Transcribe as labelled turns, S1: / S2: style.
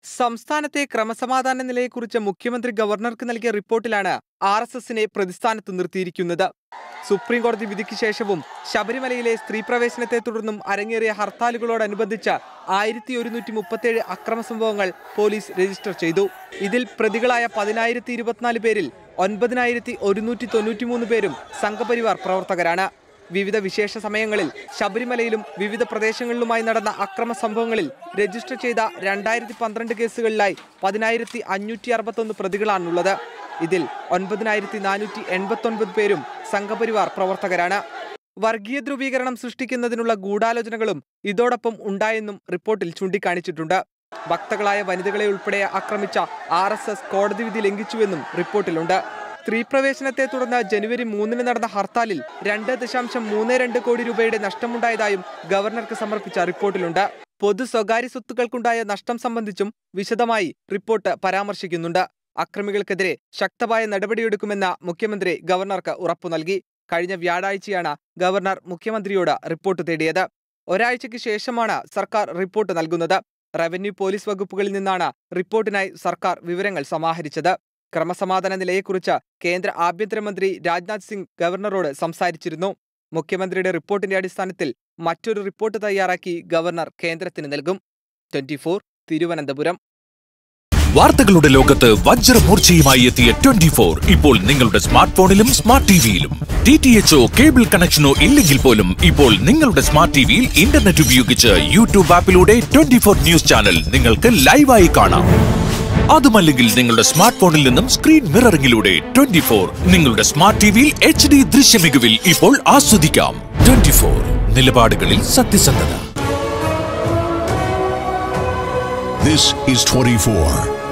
S1: സംസ്ഥാനത്തെ ക്രമസമാധാന നിലയെക്കുറിച്ച് മുഖ്യമന്ത്രി ഗവർണർക്ക് നൽകിയ റിപ്പോർട്ടിലാണ് ആർ എസ് എസിനെ പ്രതിസ്ഥാനത്ത് നിർത്തിയിരിക്കുന്നത് സുപ്രീം കോടതി വിധിക്ക് ശേഷവും ശബരിമലയിലെ സ്ത്രീ പ്രവേശനത്തെ തുടർന്നും അരങ്ങേറിയ ഹർത്താലുകളോടനുബന്ധിച്ച് ആയിരത്തി ഒരുന്നൂറ്റി മുപ്പത്തേഴ് അക്രമ സംഭവങ്ങൾ പോലീസ് രജിസ്റ്റർ ചെയ്തു ഇതിൽ പ്രതികളായ പതിനായിരത്തി ഇരുപത്തിനാല് പേരിൽ ഒൻപതിനായിരത്തി ഒരുന്നൂറ്റി തൊണ്ണൂറ്റിമൂന്ന് പേരും സംഘപരിവാർ പ്രവർത്തകരാണ് വിവിധ വിശേഷ സമയങ്ങളിൽ ശബരിമലയിലും വിവിധ പ്രദേശങ്ങളിലുമായി നടന്ന അക്രമ സംഭവങ്ങളിൽ രജിസ്റ്റർ ചെയ്ത രണ്ടായിരത്തി പന്ത്രണ്ട് കേസുകളിലായി പതിനായിരത്തി അഞ്ഞൂറ്റി അറുപത്തൊന്ന് പ്രതികളാണുള്ളത് ഇതിൽ ഒൻപതിനായിരത്തി നാനൂറ്റി എൺപത്തൊൻപത് പേരും സംഘപരിവാർ പ്രവർത്തകരാണ് വർഗീയ ധ്രുവീകരണം സൃഷ്ടിക്കുന്നതിനുള്ള ഗൂഢാലോചനകളും ഇതോടൊപ്പം ഉണ്ടായെന്നും റിപ്പോർട്ടിൽ ചൂണ്ടിക്കാണിച്ചിട്ടുണ്ട് ഭക്തകളായ വനിതകളെ ഉൾപ്പെടെ ആക്രമിച്ച ആർ എസ് എസ് കോടതി വിധി ലംഘിച്ചുവെന്നും റിപ്പോർട്ടിലുണ്ട് സ്ത്രീ പ്രവേശനത്തെ തുടർന്ന് ജനുവരി മൂന്നിന് നടന്ന ഹർത്താലിൽ രണ്ട് ദശാംശം മൂന്ന് രണ്ട് കോടി രൂപയുടെ നഷ്ടമുണ്ടായതായും ഗവർണർക്ക് സമർപ്പിച്ച റിപ്പോർട്ടിലുണ്ട് പൊതു സ്വകാര്യ സ്വത്തുക്കൾക്കുണ്ടായ നഷ്ടം സംബന്ധിച്ചും വിശദമായി റിപ്പോർട്ട് പരാമർശിക്കുന്നുണ്ട് അക്രമികൾക്കെതിരെ ശക്തമായ നടപടിയെടുക്കുമെന്ന് മുഖ്യമന്ത്രി ഗവർണർക്ക് ഉറപ്പു നൽകി കഴിഞ്ഞ വ്യാഴാഴ്ചയാണ് ഗവർണർ മുഖ്യമന്ത്രിയോട് റിപ്പോർട്ട് തേടിയത് ഒരാഴ്ചയ്ക്ക് ശേഷമാണ് സർക്കാർ റിപ്പോർട്ട് നൽകുന്നത് റവന്യൂ പോലീസ് വകുപ്പുകളിൽ നിന്നാണ് റിപ്പോർട്ടിനായി സർക്കാർ വിവരങ്ങൾ സമാഹരിച്ചത് ക്രമസമാധാന നിലയെക്കുറിച്ച് കേന്ദ്ര ആഭ്യന്തരമന്ത്രി രാജ്നാഥ് സിംഗ് ഗവർണറോട് സംസാരിച്ചിരുന്നു മുഖ്യമന്ത്രിയുടെ റിപ്പോർട്ടിന്റെ അടിസ്ഥാനത്തിൽ മറ്റൊരു റിപ്പോർട്ട് തയ്യാറാക്കി ഗവർണർ കേന്ദ്രത്തിന് നൽകും ട്വന്റി തിരുവനന്തപുരം
S2: വാർത്തകളുടെ ലോകത്ത് വജ്രമൂർച്ചയുമായി എത്തിയ ട്വന്റി ഫോർ ഇപ്പോൾ നിങ്ങളുടെ സ്മാർട്ട് ഫോണിലും സ്മാർട്ട് ടിവിയിലും ഡി ടി എച്ച്ഒ കേബിൾ കണക്ഷനോ ഇല്ലെങ്കിൽ പോലും ഇപ്പോൾ നിങ്ങളുടെ സ്മാർട്ട് ടിവിയിൽ ഇന്റർനെറ്റ് ഉപയോഗിച്ച് യൂട്യൂബ് ആപ്പിലൂടെ ട്വന്റി ഫോർ ന്യൂസ് ചാനൽ നിങ്ങൾക്ക് ലൈവായി കാണാം അതുമല്ലെങ്കിൽ നിങ്ങളുടെ സ്മാർട്ട് ഫോണിൽ നിന്നും സ്ക്രീൻ മിററിംഗിലൂടെ ട്വന്റി ഫോർ നിങ്ങളുടെ സ്മാർട്ട് ടിവിയിൽ എച്ച് ഡി ദൃശ്യമികവിൽ ഇപ്പോൾ ആസ്വദിക്കാം ട്വന്റി ഫോർ നിലപാടുകളിൽ സത്യസന്ധത
S3: This is 24.